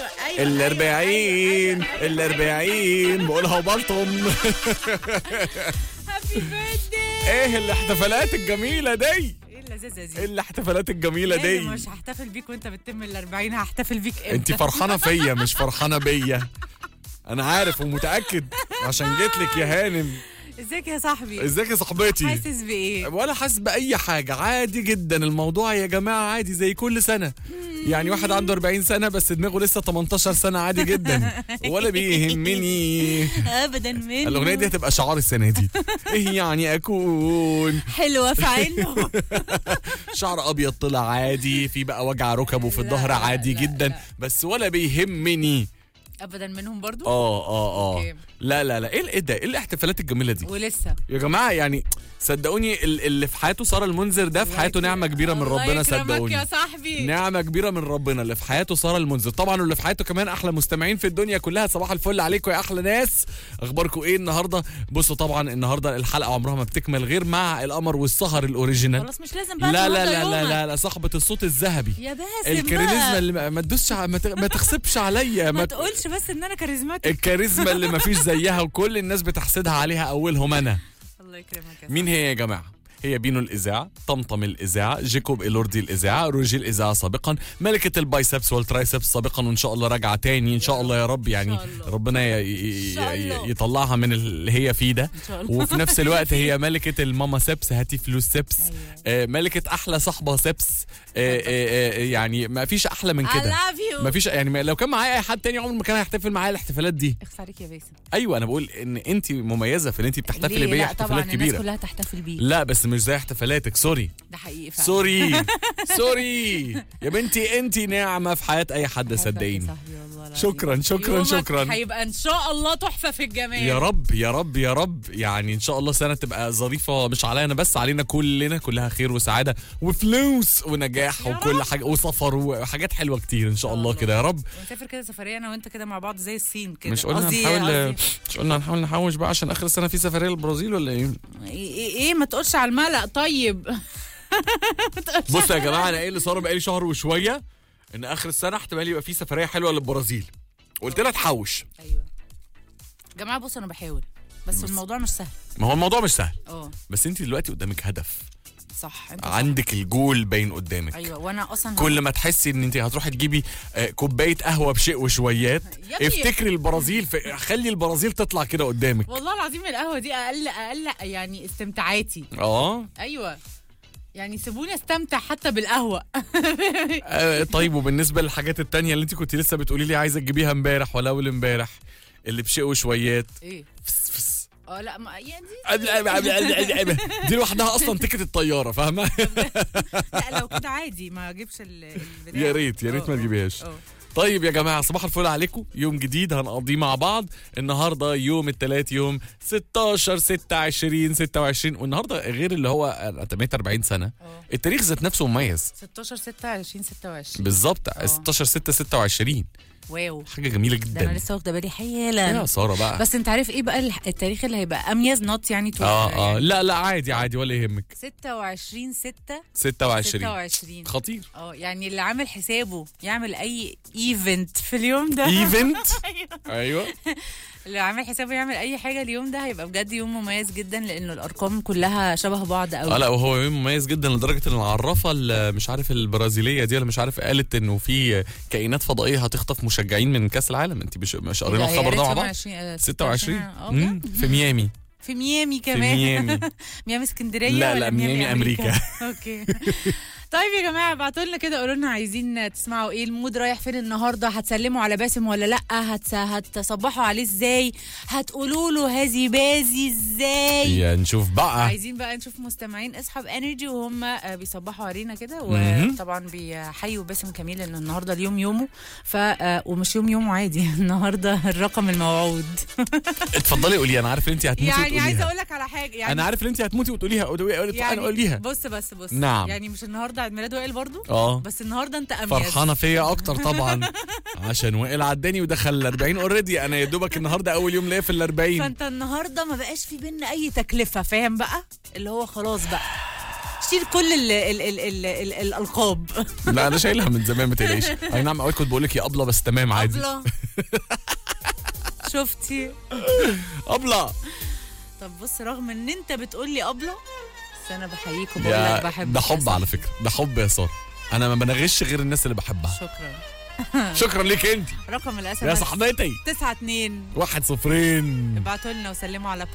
ايوه الأربعين الأربعين بقولها وبلطم هابي بيرثدي ايه الاحتفالات الجميلة دي ايه اللذيذه ايه دي الاحتفالات الجميلة لا، دي مش هحتفل بيك وانت بتتم ال 40 هحتفل بيك امتى انت فرحانة فيا مش فرحانة بيا انا عارف ومتأكد عشان جيت لك يا هانم ازيك يا صاحبي ازيك يا صاحبتي حاسس بايه ولا حاسس بأي حاجة عادي جدا الموضوع يا جماعة عادي زي كل سنة يعني واحد عنده 40 سنة بس دماغه لسه 18 سنة عادي جدا ولا بيهمني ابدا منه الأغنية دي هتبقى شعار السنة دي إيه يعني أكون حلوه في عينه شعر أبيض طلع عادي في بقى وجع ركبه في لا، الظهر لا، عادي لا، جدا لا. بس ولا بيهمني ابدا منهم برضو اه اه اه أوكي. لا لا لا ايه إيه ده ايه الاحتفالات الجميله دي ولسه يا جماعه يعني صدقوني ال- اللي في حياته ساره المنذر ده في حياته نعمه كبيره من الله ربنا يكرمك صدقوني يا صاحبي نعمة كبيرة من ربنا اللي في حياته سارة المنذر طبعا واللي في حياته كمان أحلى مستمعين في الدنيا كلها صباح الفل عليكم يا أحلى ناس أخباركم إيه النهاردة بصوا طبعا النهاردة الحلقة عمرها ما بتكمل غير مع القمر والسهر الأوريجينال خلاص مش لازم بقى لا لا النهاردة لا لا يومك. لا, لا صاحبة الصوت الذهبي يا باسم الكاريزما بقى اللي ما ما تدوسش ع- ما ت- ما تخسبش عليا ما ما تقولش بس ان انا كاريزماتيك الكاريزما اللي ما فيش زيها وكل الناس بتحسدها عليها أولهم أنا الله يكرمك يا مين هي يا جماعة؟ هي بينو الإذاعة، طمطم الإذاعة، جيكوب إلوردي الإذاعة، روجي الإذاعة سابقا، ملكة البايسبس والترايسبس سابقا وإن شاء الله راجعة تاني إن شاء الله يا رب يعني شاء الله. ربنا ي- ي- إن شاء الله. ي- يطلعها من اللي هي فيه ده ان شاء الله وفي نفس الوقت هي ملكة الماما سبس هاتي فلوس سبس أيوة. آه، ملكة أحلى صاحبة سبس آه، آه، آه، يعني ما فيش أحلى من I كده love you ما فيش يعني ما- لو كان معايا أي حد تاني عمره ما كان هيحتفل معايا الاحتفالات دي اخس عليك يا باسم أيوه أنا بقول إن أنت مميزة في إن أنت بتحتفلي ليه؟ بيا لا طبعا احتفالات الناس كبيرة كلها تحتفل بيه لا بس مش زي احتفالاتك سوري ده حقيقي فعلا سوري سوري يا بنتي انت ناعمه في حياه اي حد بحبك يا صدقيني صاحبي والله العظيم. شكراً، شكراً، يومك شكراً. هيبقى ان شاء الله تحفه في الجمال يا رب يا رب يا رب يعني ان شاء الله سنه تبقى ظريفه مش علينا بس علينا كلنا كلها خير وسعاده وفلوس ونجاح يا وكل رب. حاجه وسفر وحاجات حلوه كتير ان شاء الله كده يا رب ونسافر كده سفريه انا وانت كده مع بعض زي الصين كده مش قلنا قصدي- هنحاول قصدي- مش قلنا هنحاول نحوش بقى عشان اخر السنه في سفريه للبرازيل ولا ايه ايه ايه إيه، ما تقولش على الملأ طيب ما تقولش بصوا يا جماعه انا ايه اللي صار بقالي شهر وشويه ان اخر السنه احتمال يبقى في سفريه حلوه للبرازيل قلت لها تحوش ايوه جماعه بص انا بحاول بس الموضوع مش سهل ما هو الموضوع مش سهل اه بس انت دلوقتي قدامك هدف صح انت صح. عندك الجول باين قدامك ايوه وانا اصلا كل ما تحسي ان انت هتروحي تجيبي آه، كوبايه قهوه بشيء وشويات يا ابني. افتكري البرازيل في خلي البرازيل تطلع كده قدامك والله العظيم القهوه دي اقل اقل يعني استمتاعاتي اه ايوه يعني سيبوني استمتع حتى بالقهوه آه، طيب وبالنسبه للحاجات التانية اللي انت كنت لسه بتقولي لي عايزه تجيبيها امبارح ولا اول امبارح اللي بشيء وشويات ايه فس فس اه لا ما يعني دي لوحدها اصلا تيكت الطياره فاهمه لا لو كده عادي ما اجيبش ال- البتاع يا ريت يا ريت اه، ما اه، تجيبيهاش اه. طيب يا جماعه صباح الفل عليكم يوم جديد هنقضيه مع بعض النهارده يوم الثلاث يوم 16 26 26 والنهارده غير اللي هو انا تميت 40 سنه اه. التاريخ ذات نفسه مميز 16 26 26 بالظبط اه. 16 6 26 واو حاجه جميله ده انا جدا لسه واخده بالي يا حالا ساره بقى بس انت عارف ايه بقى الح- التاريخ اللي هيبقى اميز نوت يعني تو- اه اه يعني لا لا عادي عادي ولا يهمك 26 6 26 26 خطير اه يعني اللي عامل حسابه يعمل اي ايفنت في اليوم ده ايفنت أيوة. ايوه اللي عامل حسابه يعمل اي حاجه اليوم ده هيبقى بجد يوم مميز جدا لانه الارقام كلها شبه بعض قوي اه لا وهو يوم مميز جدا لدرجه ان العرافه اللي مش عارف البرازيليه دي ولا مش عارف قالت انه في كائنات فضائيه هتخطف مشجعين من كاس العالم انت مش مش قرينا لا، هي الخبر ده مع قالت بعض 26 آه، 26 اه مم، بجد؟ في ميامي في ميامي في كمان ميامي ميامي اسكندريه لا، ولا لا، ميامي أمريكا. اوكي طيب يا جماعه ابعتوا لنا كده قولوا لنا عايزين تسمعوا ايه المود رايح فين النهارده هتسلموا على باسم ولا لا هتس... هتصبحوا عليه ازاي هتقولوا له هذي بازي ازاي يا نشوف بقى عايزين بقى نشوف مستمعين اصحاب انرجي وهم آه، بيصبحوا علينا كده مهم. وطبعا بيحيوا باسم كميل لان النهارده اليوم يومه ف آه، ومش يوم يومه عادي النهارده الرقم الموعود اتفضلي قولي انا عارف ان انت هتموتي يعني عايزه وتقوليها اقول لك على حاجه يعني انا عارف ان انت هتموتي وتقوليها قولي- انا قوليها بص بس بص نعم. يعني مش النهارده عيد ميلاد وائل برضو اه بس النهارده انت اميز فرحانه فيا اكتر طبعا عشان وائل عداني ودخل ال 40 اوريدي انا يا دوبك النهارده اول يوم ليا في ال 40 فانت النهارده ما بقاش في بينا اي تكلفه فاهم بقى اللي هو خلاص بقى شيل كل ال ال ال ال ال الالقاب لا انا شايلها من زمان ما تقلقيش اي نعم اوقات كنت بقول لك يا ابله بس تمام عادي أبلة شفتي ابله طب بص رغم ان انت بتقول لي ابله بس انا بحييك وبقول لك يا بحبك ده يا حب على صاحبي. فكره ده حب يا ساره انا ما بنغش غير الناس اللي بحبها شكرا شكرا ليك انت رقم الاس يا صاحبتي 9 2 واحد صفرين ابعتوا لنا وسلموا على